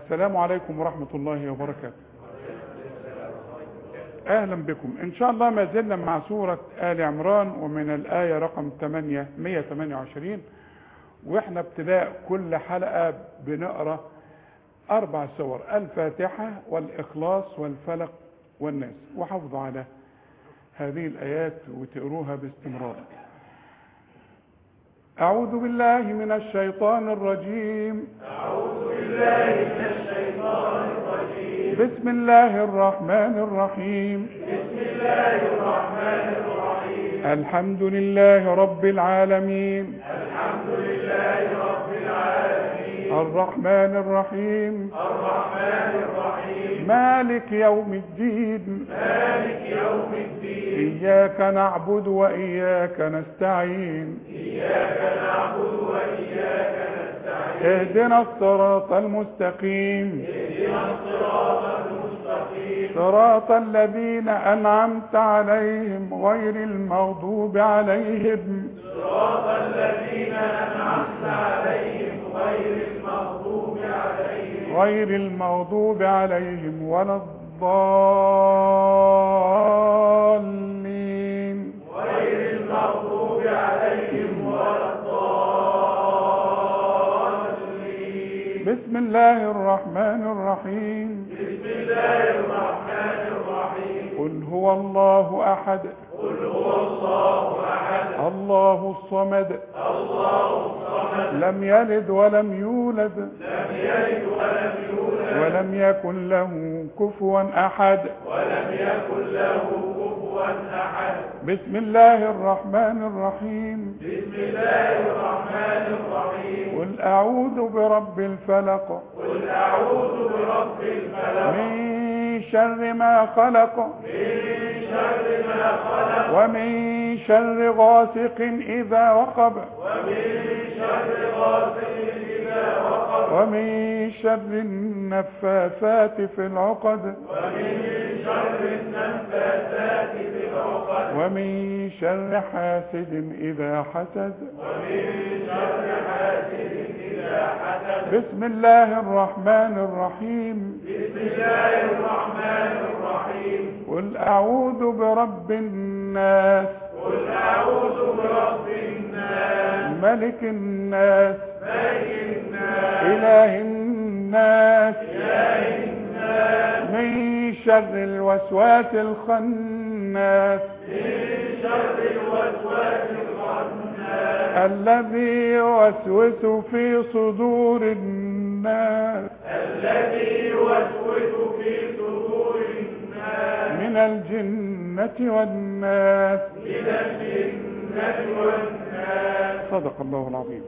السلام عليكم ورحمة الله وبركاته أهلا بكم إن شاء الله ما زلنا مع سورة آل عمران ومن الآية رقم 8 128 وإحنا ابتداء كل حلقة بنقرأ أربع سور الفاتحة والإخلاص والفلق والناس وحافظوا على هذه الآيات وتقروها باستمرار أعوذ بالله من الشيطان الرجيم أعوذ بالله من الشيطان الرجيم بسم الله الرحمن الرحيم بسم الله الرحمن الرحيم الحمد لله رب العالمين الحمد لله رب العالمين الرحمن الرحيم الرحمن الرحيم مالك يوم الدين مالك يوم الدين إياك نعبد وإياك نستعين إياك نعبد وإياك نستعين اهدنا الصراط المستقيم اهدنا الصراط المستقيم صراط الذين أنعمت عليهم غير المغضوب عليهم صراط الذين أنعمت عليهم غير المغضوب عليهم غير المغضوب عليهم ولا الضالين غير المغضوب عليهم ولا الضالين بسم الله الرحمن الرحيم بسم الله الرحمن الرحيم قل هو الله أحد قل هو الله أحد الله الصمد الله الصمد لم يلد ولم يولد لم يلد ولم يولد ولم يكن له كفوا أحد ولم يكن له كفوا أحد بسم الله الرحمن الرحيم بسم الله الرحمن الرحيم قل أعوذ برب الفلق قل أعوذ برب الفلق من شر ما خلق من شر ما خلق ومن شر غاسق إذا وقب ومن شر غاسق إذا وقب ومن شر النفاثات في العقد ومن شر النفاثات في العقد ومن شر حاسد إذا حسد ومن شر حاسد إذا حسد بسم الله الرحمن الرحيم بسم الله الرحمن الرحيم قل أعوذ برب الناس قل أعوذ برب الناس ملك الناس ملك الناس إله الناس إله الناس من شر الوسواس الخناس من شر الوسواس الخناس الذي يوسوس في صدور الناس الذي يوسوس في صدور الناس من الجنة والناس من الجنة والناس صدق الله العظيم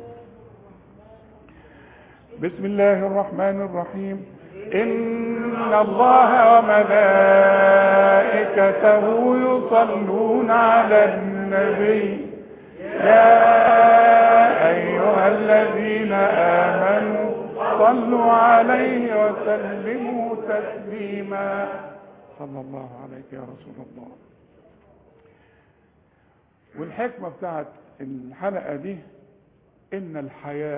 بسم الله الرحمن الرحيم إن الله وملائكته يصلون على النبي يا أيها الذين آمنوا صلوا عليه وسلموا تسليما صلى الله عليك يا رسول الله والحكمة بتاعت الحلقة دي إن الحياة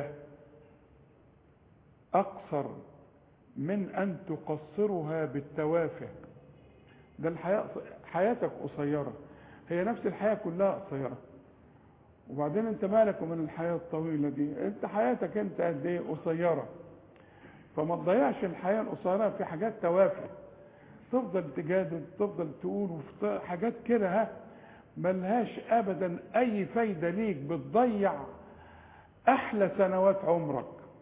أقصر من أن تقصرها بالتوافه ده الحياة حياتك قصيرة هي نفس الحياة كلها قصيرة وبعدين انت مالك ومن الحياة الطويلة دي انت حياتك انت قد ايه قصيرة فما تضيعش الحياة القصيرة في حاجات توافه تفضل تجادل تفضل تقول وفي حاجات كده ها ملهاش ابدا اي فايدة ليك بتضيع احلى سنوات عمرك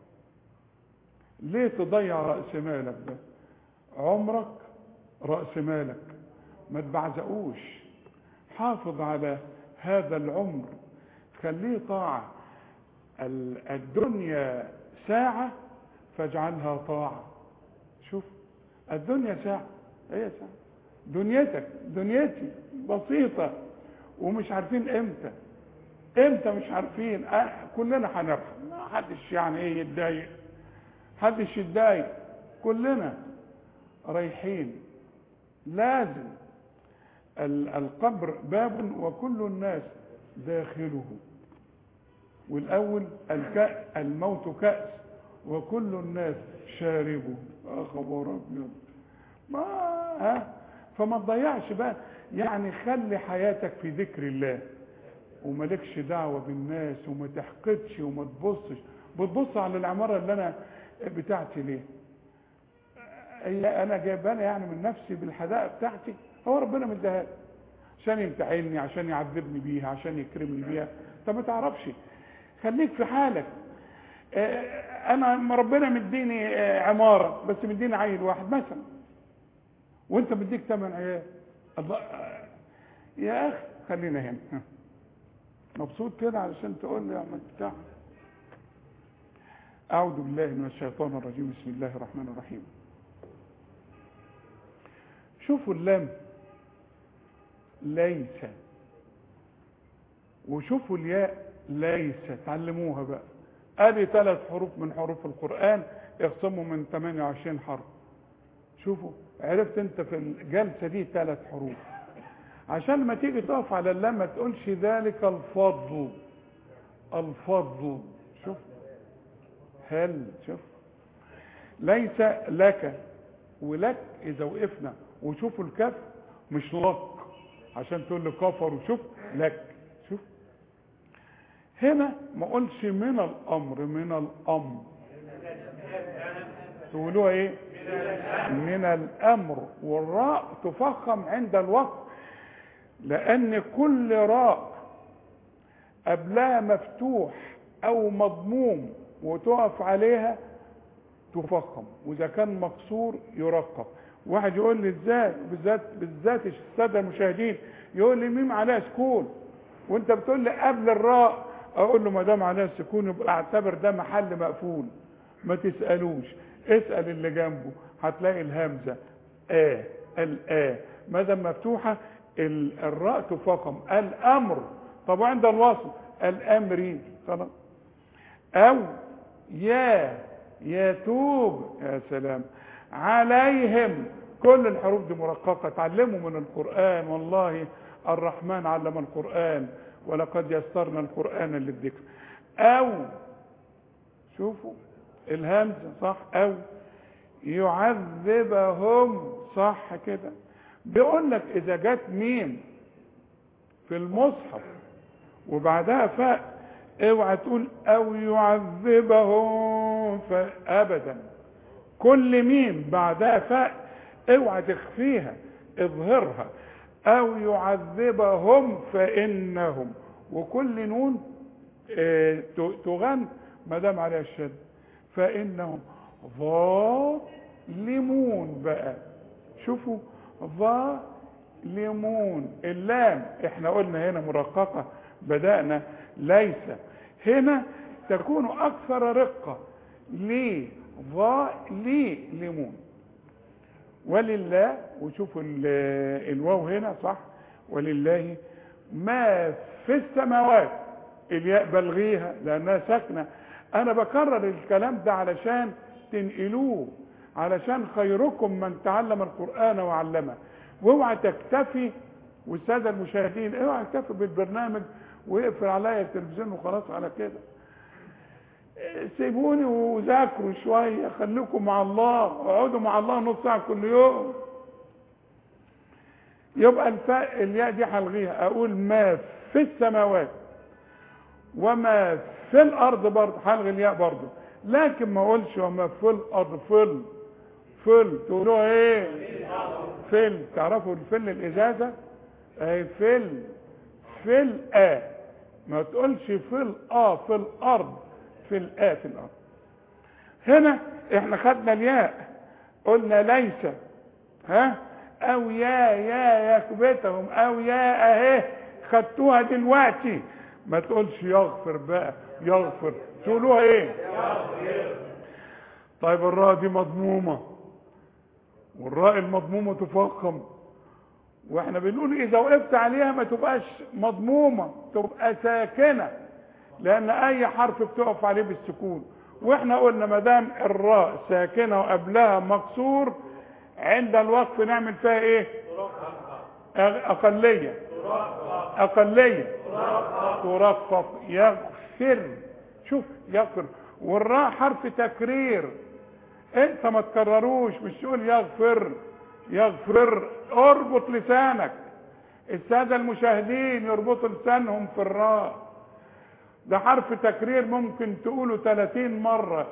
ليه تضيع رأس مالك ده عمرك رأس مالك ما تبعزقوش حافظ على هذا العمر خليه طاعة ال- الدنيا ساعة فاجعلها طاعة شوف الدنيا ساعة هي ساعة دنيتك دنيتي بسيطة ومش عارفين امتى امتى مش عارفين أه كلنا هنفهم ما حدش يعني ايه يتضايق حدش يتضايق كلنا رايحين لازم ال- القبر باب وكل الناس داخله والاول الكأ الموت كأس وكل الناس شاربوا يا خبر ابيض ما ها فما تضيعش بقى يعني خلي حياتك في ذكر الله ومالكش دعوه بالناس وما تحقدش وما تبصش بتبص على العماره اللي انا بتاعتي ليه هي انا جايبها يعني من نفسي بالحدائق بتاعتي هو ربنا مديها لي عشان يمتحني عشان يعذبني بيها عشان يكرمني بيها انت ما تعرفش خليك في حالك آه، انا ما ربنا مديني آه، عماره بس مديني عيل واحد مثلا وانت مديك ثمان عيال الله آه، يا اخي خلينا هنا ها. مبسوط كده علشان تقول لي يا عم بتاع اعوذ بالله من الشيطان الرجيم بسم الله الرحمن الرحيم شوفوا اللام ليس وشوفوا الياء ليس تعلموها بقى ادي ثلاث حروف من حروف القرآن اقسموا من 28 حرف شوفوا عرفت انت في الجلسة دي ثلاث حروف عشان لما تيجي تقف على اللام ما تقولش ذلك الفضل الفضل شوف هل شوف ليس لك ولك اذا وقفنا وشوفوا الكف مش لك عشان تقول لي كفر وشوف لك شوف هنا ما اقولش من الامر من الامر تقولوها ايه من الامر والراء تفخم عند الوقت لان كل راء قبلها مفتوح او مضموم وتقف عليها تفخم واذا كان مكسور يرقق واحد يقول لي ازاي بالذات بالذات الساده المشاهدين يقول لي ميم عليها سكون وانت بتقول لي قبل الراء اقول له ما دام عليها سكون يبقى اعتبر ده محل مقفول ما تسالوش اسال اللي جنبه هتلاقي الهمزه اه الاه ما دام مفتوحه ال- الراء تفخم الامر طب عند الوصل الامري خلاص او يا يتوب يا سلام عليهم كل الحروف دي مرققة تعلموا من القرآن والله الرحمن علم القرآن ولقد يسرنا القرآن للذكر أو شوفوا الهمزة صح أو يعذبهم صح كده بيقول لك إذا جت ميم في المصحف وبعدها فاء اوعى تقول او يعذبهم فابدا كل ميم بعدها فاء اوعى تخفيها اظهرها او يعذبهم فانهم وكل نون آه، ت- تغن ما دام عليها الشد فانهم ظالمون بقى شوفوا ظالمون اللام احنا قلنا هنا مرققه بدانا ليس هنا تكون اكثر رقه ليه ظالمون ولله وشوفوا ال- الواو هنا صح ولله ما في السماوات الياء بلغيها لانها ساكنه انا بكرر الكلام ده علشان تنقلوه علشان خيركم من تعلم القران وعلمه واوعى تكتفي والساده المشاهدين اوعى تكتفي بالبرنامج ويقفل عليا التلفزيون وخلاص على كده سيبوني وذاكروا شويه خليكم مع الله اقعدوا مع الله نص ساعه كل يوم يبقى الفاء الياء دي هلغيها اقول ما في السماوات وما في الارض برضه هلغي الياء برضه لكن ما اقولش وما في الارض فل فل تقولوها ايه فل تعرفوا الفل الازازه اهي فل فل اه ما تقولش في الاه في الارض في الآ في الأرض هنا احنا خدنا الياء قلنا ليس ها او يا يا يكبتهم او يا اهي خدتوها دلوقتي ما تقولش يغفر بقى يغفر تقولوها ايه طيب الراء دي مضمومة والراء المضمومة تفخم واحنا بنقول اذا وقفت عليها ما تبقاش مضمومة تبقى ساكنة لان اي حرف بتقف عليه بالسكون واحنا قلنا ما دام الراء ساكنه وقبلها مكسور عند الوقف نعمل فيها ايه اقليه اقليه ترقق يغفر شوف يغفر والراء حرف تكرير انت ما تكرروش مش تقول يغفر يغفر اربط لسانك السادة المشاهدين يربطوا لسانهم في الراء ده حرف تكرير ممكن تقوله 30 مرة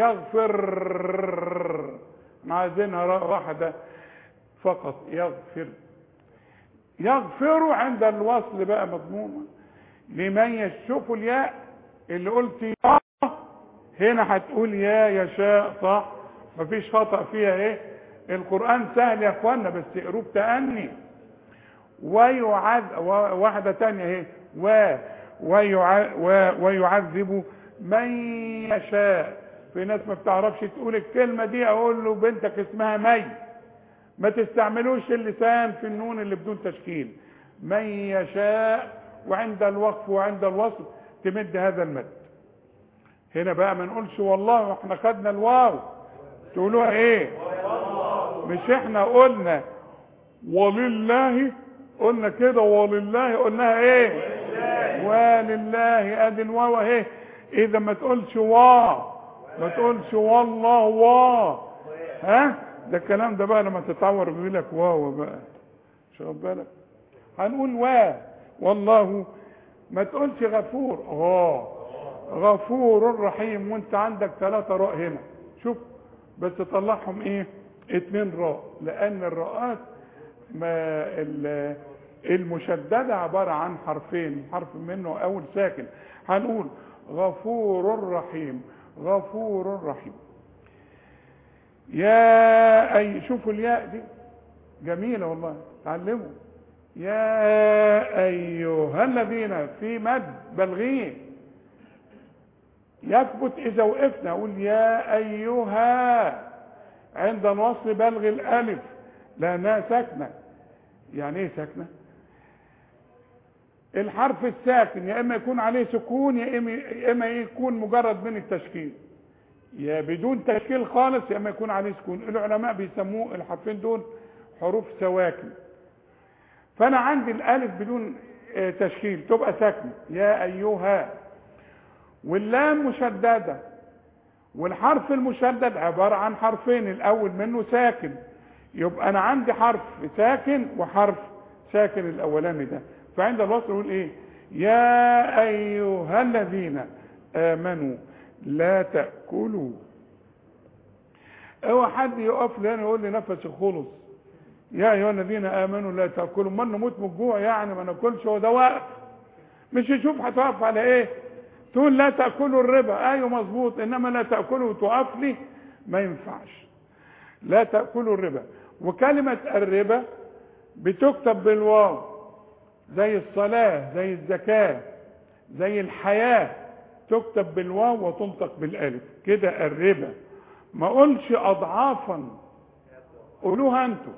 يغفر عايزينها راء واحدة فقط يغفر يغفر عند الوصل بقى مضمومة لمن يشوف الياء اللي قلت يا هنا هتقول يا يشاء صح مفيش خطأ فيها ايه القرآن سهل يا اخوانا بس اقروه بتأني ويعذ واحدة تانية اهي و ويع... و... ويعذب من يشاء في ناس ما بتعرفش تقول الكلمة دي اقول له بنتك اسمها مي ما تستعملوش اللسان في النون اللي بدون تشكيل من يشاء وعند الوقف وعند الوصل تمد هذا المد هنا بقى ما نقولش والله احنا خدنا الواو تقولوها ايه مش احنا قلنا ولله قلنا كده ولله قلناها ايه ولله ادي الواو اهي اذا ما تقولش وا ما تقولش والله وا ها ده الكلام ده بقى لما تتعور بيقول لك واو بقى مش واخد بالك هنقول وا والله ما تقولش غفور اه غفور رحيم وانت عندك ثلاثة راء هنا شوف بس طلعهم ايه اتنين راء لان الراءات ما المشددة عبارة عن حرفين حرف منه اول ساكن هنقول غفور رحيم غفور رحيم يا اي شوفوا الياء دي جميلة والله تعلموا يا ايها الذين في مد بلغين يثبت اذا وقفنا اقول يا ايها عند الوصل بلغ الالف لانها ساكنه يعني ايه ساكنه الحرف الساكن يا اما يكون عليه سكون يا اما يا اما يكون مجرد من التشكيل يا بدون تشكيل خالص يا اما يكون عليه سكون العلماء بيسموه الحرفين دول حروف سواكن فانا عندي الالف بدون تشكيل تبقى ساكنه يا ايها واللام مشدده والحرف المشدد عباره عن حرفين الاول منه ساكن يبقى انا عندي حرف ساكن وحرف ساكن الاولاني ده فعند الوصل يقول ايه يا ايها الذين امنوا لا تاكلوا اوعى حد يقف لي هنا يقول لي نفسي خلص يا ايها الذين امنوا لا تاكلوا ما نموت من الجوع يعني ما ناكلش هو ده واقف مش يشوف هتقف على ايه تقول لا تاكلوا الربا ايوه مظبوط انما لا تاكلوا وتقف لي ما ينفعش لا تاكلوا الربا وكلمه الربا بتكتب بالواو زي الصلاه زي الزكاه زي الحياه تكتب بالواو وتنطق بالالف كده الربا ما اقولش اضعافا قولوها انتوا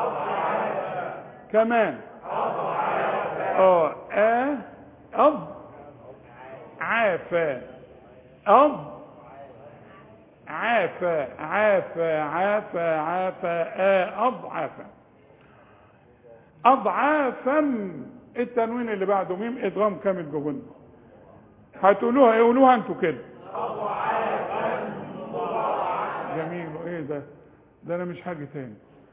كمان اه اه أض عافى أض عافى عافى عافى عافى آ أضعافا أضعافا التنوين اللي بعده ميم إدغام كامل جوهن هتقولوها يقولوها انتوا كده جميل ايه ده ده انا مش حاجة تاني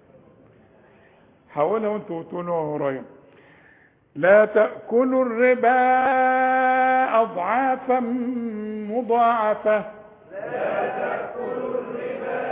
هقولها وانتوا تقولوها ورايا لا تأكلوا الربا أضعافا مضاعفة لا تأكلوا الربا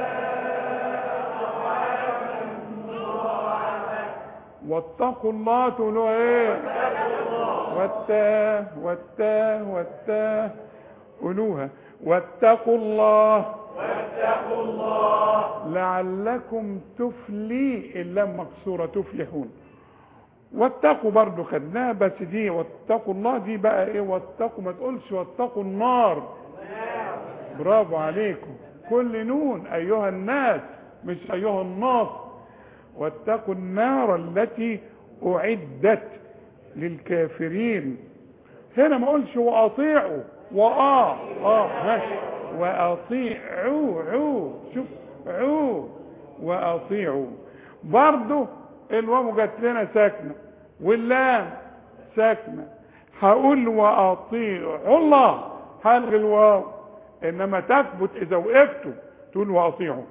أضعافا مضاعفة واتقوا الله تقولوا ايه والتاه والتاه والتاه قولوها واتقوا الله واتقوا الله لعلكم تفلي اللام مكسورة تفلحون واتقوا برضو خدناها بس دي واتقوا الله دي بقى ايه واتقوا ما تقولش واتقوا النار برافو عليكم كل نون ايها الناس مش ايها الناس واتقوا النار التي اعدت للكافرين هنا ما اقولش واطيعوا واه اه ماشي واطيعوا عو شوف عو واطيعوا برضو الواو جت لنا ساكنه واللام ساكنه هقول واطيعوا الله هلغي الواو انما تثبت اذا وقفتوا تقول واطيعوا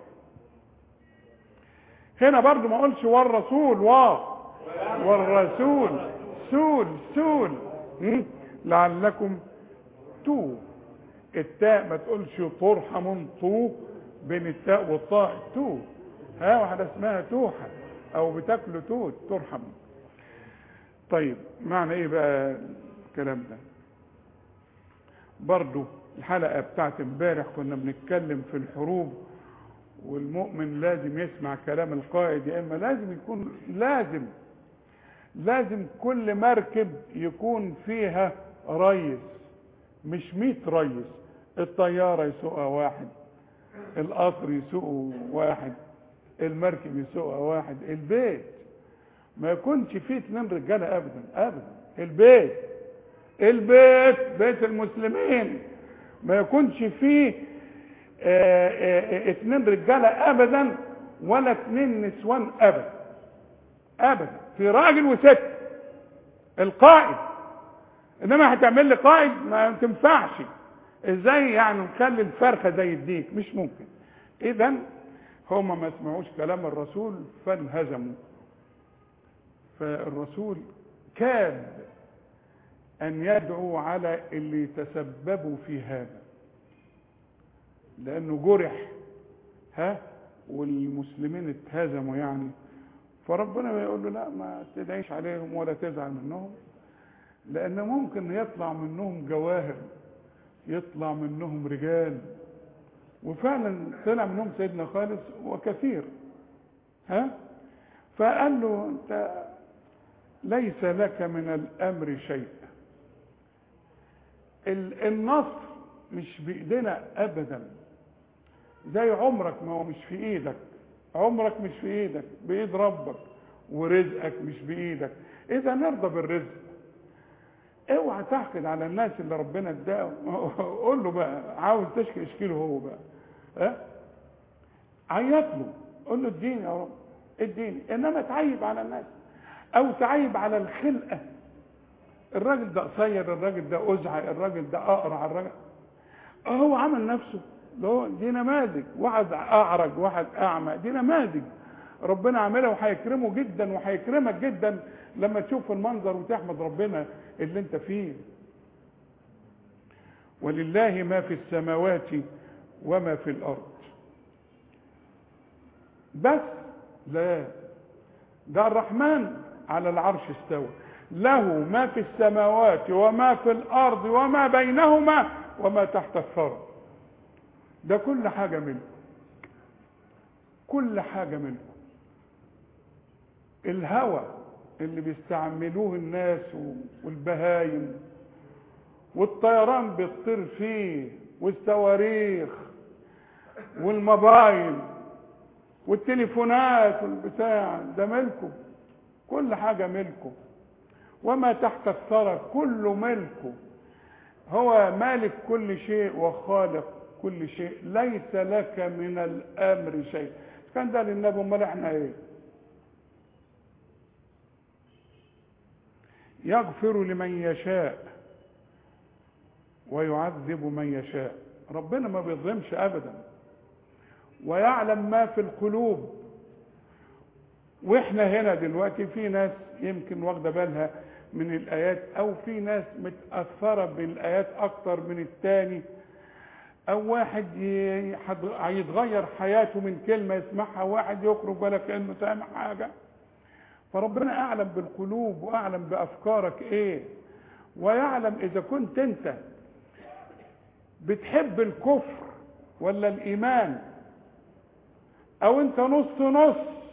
هنا برضو ما اقولش والرسول و والرسول سول سول م? لعلكم تو التاء ما تقولش ترحم طو بين التاء والطاء تو ها واحده اسمها توحه او بتاكلوا توت ترحم طيب معنى ايه بقى الكلام ده برضو الحلقة بتاعت امبارح كنا بنتكلم في الحروب والمؤمن لازم يسمع كلام القائد يا اما لازم يكون لازم لازم كل مركب يكون فيها ريس مش ميت ريس الطيارة يسوقها واحد القطر يسوقه واحد المركب يسوقها واحد البيت ما يكونش فيه اتنين رجاله ابدا ابدا البيت البيت بيت المسلمين ما يكونش فيه اه اه اتنين رجاله ابدا ولا اتنين نسوان ابدا ابدا في راجل وست القائد انما هتعمل لي قائد ما تنفعش ازاي يعني نخلي الفرخه زي الديك مش ممكن اذا هما ما سمعوش كلام الرسول فانهزموا فالرسول كاد ان يدعو على اللي تسببوا في هذا لانه جرح ها والمسلمين اتهزموا يعني فربنا يقول له لا ما تدعيش عليهم ولا تزعل منهم لان ممكن يطلع منهم جواهر يطلع منهم رجال وفعلا طلع منهم سيدنا خالد وكثير ها فقال له انت ليس لك من الامر شيء النصر مش بايدينا ابدا زي عمرك ما هو مش في ايدك عمرك مش في ايدك بايد ربك ورزقك مش بايدك اذا نرضى بالرزق اوعى تحقد على الناس اللي ربنا اداهم قول له بقى عاوز تشكي اشكيله هو بقى ها عيط له قول له اديني يا رب اديني انما تعيب على الناس او تعيب على الخلقه الراجل ده قصير الراجل ده ازعج الراجل ده اقرع الراجل هو عمل نفسه ده دي نماذج واحد اعرج واحد اعمى دي نماذج ربنا عاملها وهيكرمه جدا وهيكرمك جدا لما تشوف المنظر وتحمد ربنا اللي انت فيه ولله ما في السماوات وما في الارض بس لا ده الرحمن على العرش استوى له ما في السماوات وما في الارض وما بينهما وما تحت الثرى ده كل حاجه منكم كل حاجه منكم الهوى اللي بيستعملوه الناس والبهايم والطيران بيطير فيه والصواريخ والموبايل والتليفونات والبتاع ده ملكه كل حاجه ملكه وما تحت الثرى كله ملكه هو مالك كل شيء وخالق كل شيء ليس لك من الامر شيء كان ده للنبي امال احنا ايه يغفر لمن يشاء ويعذب من يشاء ربنا ما بيظلمش ابدا ويعلم ما في القلوب واحنا هنا دلوقتي في ناس يمكن واخده بالها من الايات او في ناس متاثره بالايات اكتر من التاني او واحد هيتغير حياته من كلمه يسمعها واحد يخرج ولا كانه سامع حاجه فربنا اعلم بالقلوب واعلم بافكارك ايه ويعلم اذا كنت انت بتحب الكفر ولا الايمان او انت نص نص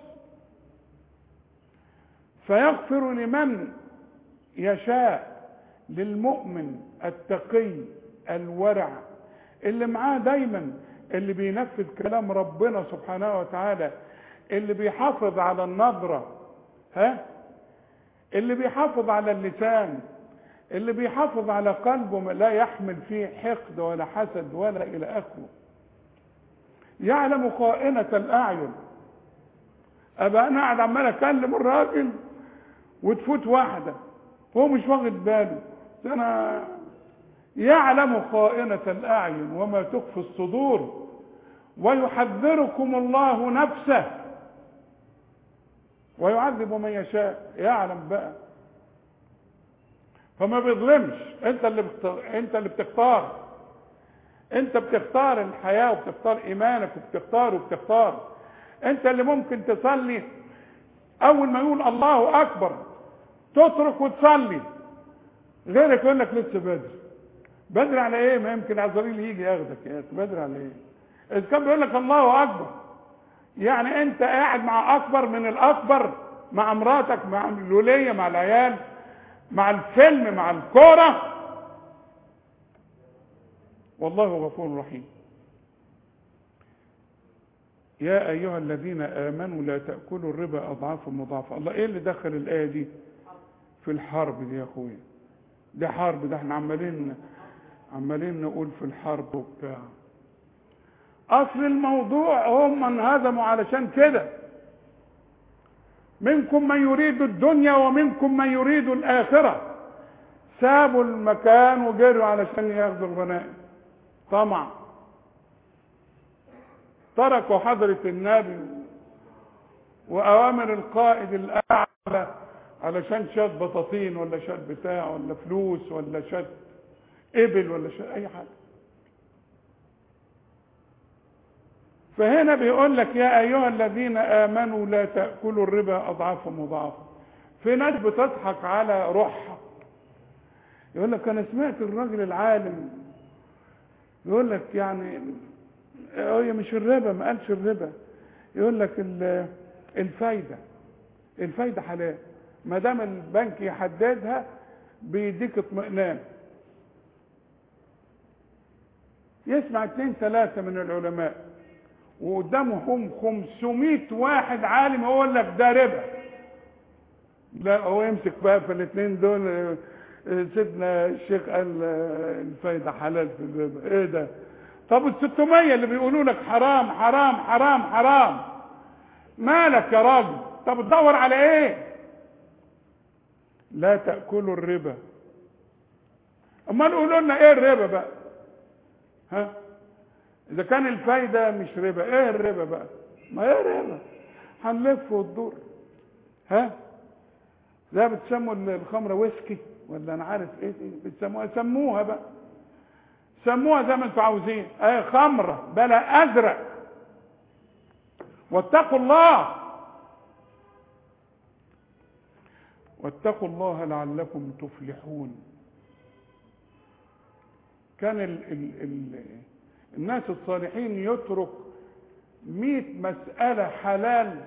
فيغفر لمن يشاء للمؤمن التقي الورع اللي معاه دايما اللي بينفذ كلام ربنا سبحانه وتعالى اللي بيحافظ على النظرة ها اللي بيحافظ على اللسان اللي بيحافظ على قلبه لا يحمل فيه حقد ولا حسد ولا الى اخره يعلم خائنة الاعين ابقى انا قاعد عمال اكلم الراجل وتفوت واحده هو مش واخد باله انا يعلم خائنة الأعين وما تخفي الصدور ويحذركم الله نفسه ويعذب من يشاء يعلم بقى فما بيظلمش انت اللي بختار انت اللي بتختار انت بتختار الحياة وبتختار ايمانك وبتختار وبتختار انت اللي ممكن تصلي اول ما يقول الله اكبر تترك وتصلي غيرك يقول لك لسه بدري بدري على ايه ما يمكن عزريل يجي ياخدك يا اخي بدري على ايه اذا كان بيقول لك الله اكبر يعني انت قاعد مع اكبر من الاكبر مع مراتك مع الوليه مع العيال مع الفيلم مع الكوره والله غفور رحيم يا ايها الذين امنوا لا تاكلوا الربا اضعافا مضاعفه الله ايه اللي دخل الايه دي في الحرب دي يا اخويا دي حرب ده احنا عمالين عمالين نقول في الحرب وبتاع اصل الموضوع هم انهزموا علشان كده منكم من يريد الدنيا ومنكم من يريد الاخره سابوا المكان وجروا علشان ياخذوا الغنائم طمع تركوا حضرة النبي وأوامر القائد الأعلى علشان شاد بطاطين ولا شاد بتاع ولا فلوس ولا شاد إبل ولا شاد أي حاجة فهنا بيقول لك يا أيها الذين آمنوا لا تأكلوا الربا أضعافا مضاعفة في ناس بتضحك على روحها يقول لك أنا سمعت الراجل العالم يقول لك يعني هي مش الربا ما قالش الربا يقول لك الفايدة الفايدة حلال ما دام البنك يحددها بيديك اطمئنان يسمع اثنين ثلاثة من العلماء وقدامهم 500 واحد عالم يقول لك ده ربا لا هو يمسك بقى في الاثنين دول سيدنا الشيخ قال الفايدة حلال في الربا ايه ده طب ال 600 اللي بيقولوا لك حرام حرام حرام حرام مالك يا راجل طب تدور على ايه لا تاكلوا الربا امال قولوا لنا ايه الربا بقى ها اذا كان الفايده مش ربا ايه الربا بقى ما ايه الربا هنلف وندور ها ده بتسموا الخمره ويسكي ولا انا عارف ايه بتسموها سموها بقى سموها زي ما انتم عاوزين اي خمره بلا ازرق واتقوا الله واتقوا الله لعلكم تفلحون كان ال ال ال الناس الصالحين يترك مئة مسألة حلال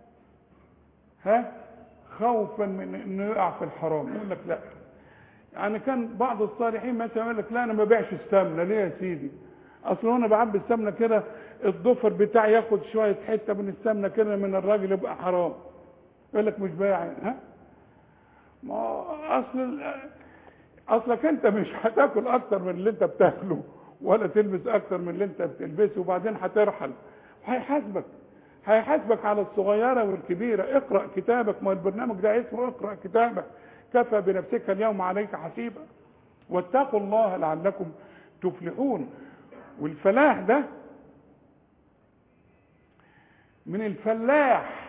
ها خوفا من انه يقع في الحرام يقول لك لا يعني كان بعض الصالحين مثلا يقول لك لا انا ما بيعش السمنه ليه يا سيدي اصل انا بعبي السمنه كده الضفر بتاعي ياخد شويه حته من السمنه كده من الراجل يبقى حرام يقول لك مش بايع ها ما اصل اصلك انت مش هتاكل اكتر من اللي انت بتاكله ولا تلبس اكتر من اللي انت بتلبسه وبعدين هترحل هيحاسبك هيحاسبك على الصغيره والكبيره اقرا كتابك ما البرنامج ده اسمه اقرا كتابك كفى بنفسك اليوم عليك حسيبا واتقوا الله لعلكم تفلحون والفلاح ده من الفلاح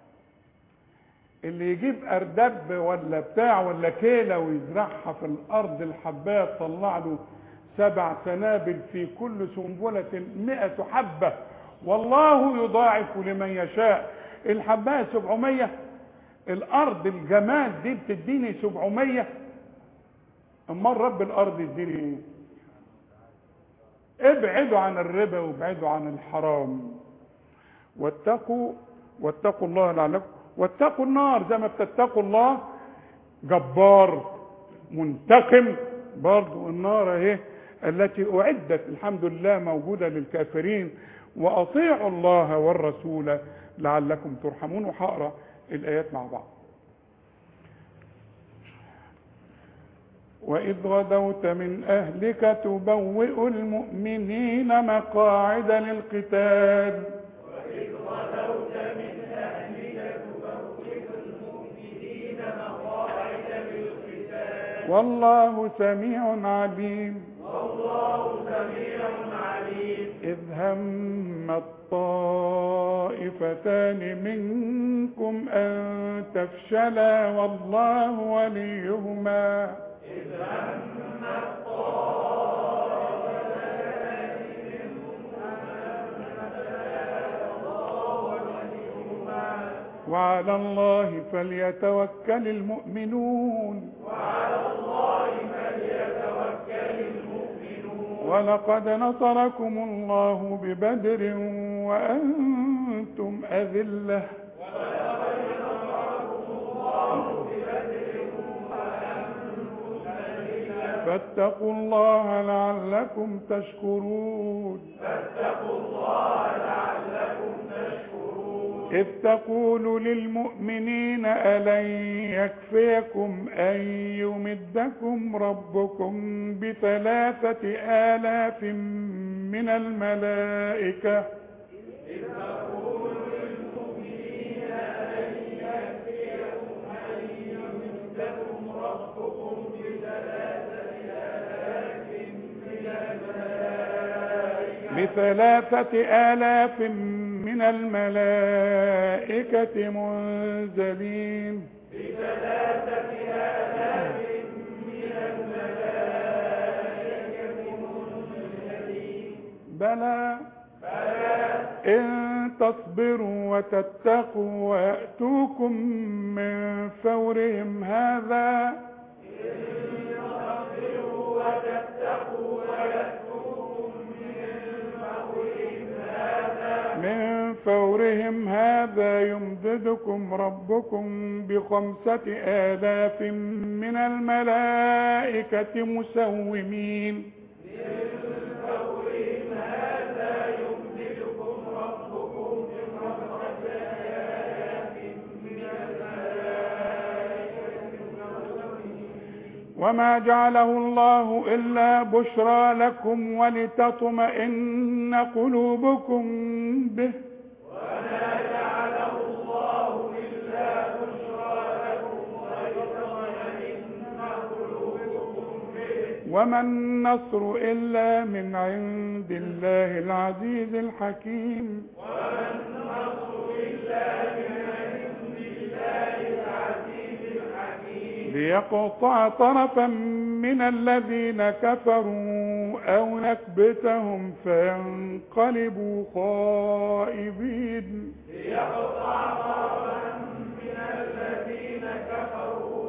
اللي يجيب اردب ولا بتاع ولا كيلة ويزرعها في الارض الحبايه تطلع له سبع سنابل في كل سنبلة مئة حبة والله يضاعف لمن يشاء الحبايه 700 الارض الجمال دي بتديني 700 امال رب الارض يديني ايه ابعدوا عن الربا وابعدوا عن الحرام واتقوا واتقوا الله لعلكم واتقوا النار زي ما بتتقوا الله جبار منتقم برضو النار اهي التي اعدت الحمد لله موجوده للكافرين واطيعوا الله والرسول لعلكم ترحمون وهقرا الآيات مع بعض وإذ غدوت من أهلك تبوئ المؤمنين مقاعد للقتال وإذ غدوت من أهلك تبوئ المؤمنين مقاعد للقتال والله سميع عليم والله سميع عليم إذ هم الطائفتان منكم أن تفشلا والله وليهما إذ هم وعلى الله فليتوكل المؤمنون وعلى الله فليتوكل المؤمنون ولقد نصركم الله ببدر وأنتم أذلة ولقد نصركم الله ببدر وأنتم أذلة فاتقوا الله لعلكم تشكرون فاتقوا الله لعلكم تشكرون إذ تقول للمؤمنين ألن يكفيكم أن يمدكم ربكم بثلاثة آلاف من الملائكة إذ تقول للمؤمنين ألن يكفيكم أن يمدكم ربكم بثلاثة آلاف من الملائكة بثلاثة آلاف من الملائكة منزلين بثلاثة آلاف من الملائكة منزلين بلى بلى إن تصبروا وتتقوا ويأتوكم من فورهم هذا تصبروا وتتقوا ويأتوكم من فورهم هذا من فورهم هذا يمددكم ربكم بخمسة آلاف من الملائكة مسومين فورهم هذا يمددكم ربكم بخمسة آلاف من وما جعله الله إلا بشرى لكم ولتطمئن قلوبكم به وما جعله الله إلا بشرى لكم ولتطمئن قلوبكم به وما النصر إلا من عند الله العزيز الحكيم وما النصر إلا من عند الله العزيز الحكيم ليقطع طرفا من الذين كفروا أو نكبتهم فينقلبوا خائبين ليقطع طرفا من الذين كفروا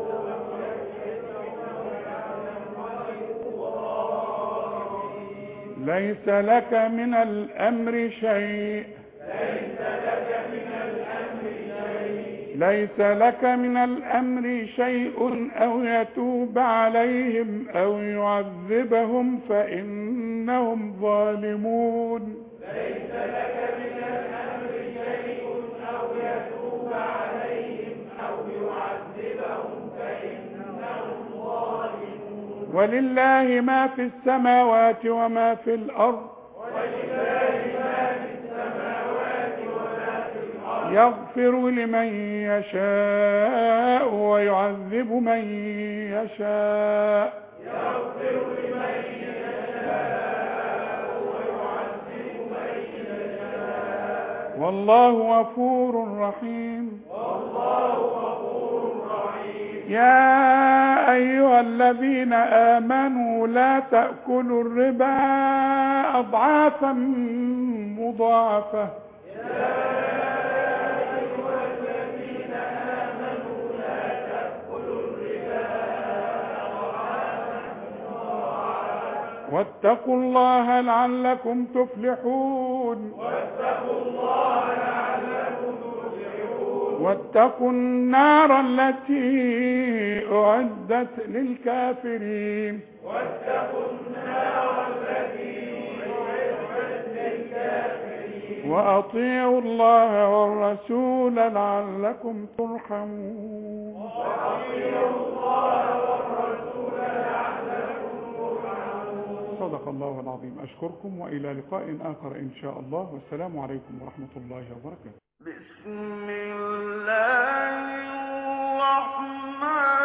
ليس لك من الأمر شيء ليس لك من الأمر شيء ليس لك من الأمر شيء أو يتوب عليهم أو يعذبهم فإنهم ظالمون ليس لك من الأمر شيء أو يتوب عليهم أو يعذبهم فإنهم ظالمون ولله ما في السماوات وما في الأرض ولله ما في السماوات وما في الأرض يغفر لمن يشاء ويعذب من يشاء يغفر لمن يشاء ويعذب من يشاء والله غفور رحيم والله غفور رحيم يا أيها الذين آمنوا لا تأكلوا الربا أضعافا مضاعفة واتقوا الله لعلكم تفلحون واتقوا الله لعلكم تفلحون واتقوا النار التي أعدت للكافرين واتقوا النار التي أعدت للكافرين وأطيعوا الله والرسول لعلكم ترحمون وأطيعوا الله والرسول لعلكم ترحمون صدق الله العظيم أشكركم وإلى لقاء آخر إن شاء الله والسلام عليكم ورحمة الله وبركاته بسم الله الرحمن